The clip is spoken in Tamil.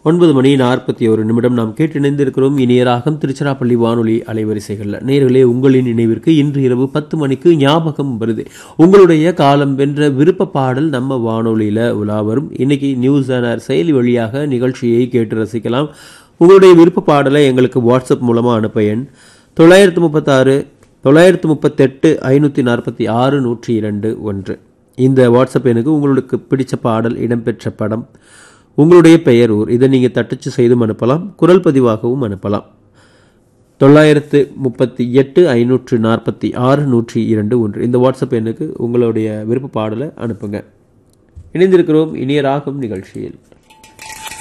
ஒன்பது மணி நாற்பத்தி ஒரு நிமிடம் நாம் கேட்டு இணைந்திருக்கிறோம் இனிய ராகம் திருச்சிராப்பள்ளி வானொலி அலைவரிசைகளில் நேர்களே உங்களின் நினைவிற்கு இன்று இரவு பத்து மணிக்கு ஞாபகம் வருது உங்களுடைய காலம் வென்ற விருப்ப பாடல் நம்ம வானொலியில் உலா வரும் இன்னைக்கு நியூஸ் ஆனர் செயலி வழியாக நிகழ்ச்சியை கேட்டு ரசிக்கலாம் உங்களுடைய விருப்ப பாடலை எங்களுக்கு வாட்ஸ்அப் மூலமாக அனுப்ப எண் தொள்ளாயிரத்து முப்பத்தாறு தொள்ளாயிரத்து முப்பத்தெட்டு ஐநூற்றி நாற்பத்தி ஆறு நூற்றி இரண்டு ஒன்று இந்த வாட்ஸ்அப் எனக்கு உங்களுக்கு பிடிச்ச பாடல் இடம்பெற்ற படம் உங்களுடைய பெயர் ஊர் இதை நீங்கள் தட்டச்சு செய்தும் அனுப்பலாம் குரல் பதிவாகவும் அனுப்பலாம் தொள்ளாயிரத்து முப்பத்தி எட்டு ஐநூற்று நாற்பத்தி ஆறு நூற்றி இரண்டு ஒன்று இந்த வாட்ஸ்அப் எண்ணுக்கு உங்களுடைய விருப்ப பாடலை அனுப்புங்க இணைந்திருக்கிறோம் இனிய ராகம் நிகழ்ச்சியில்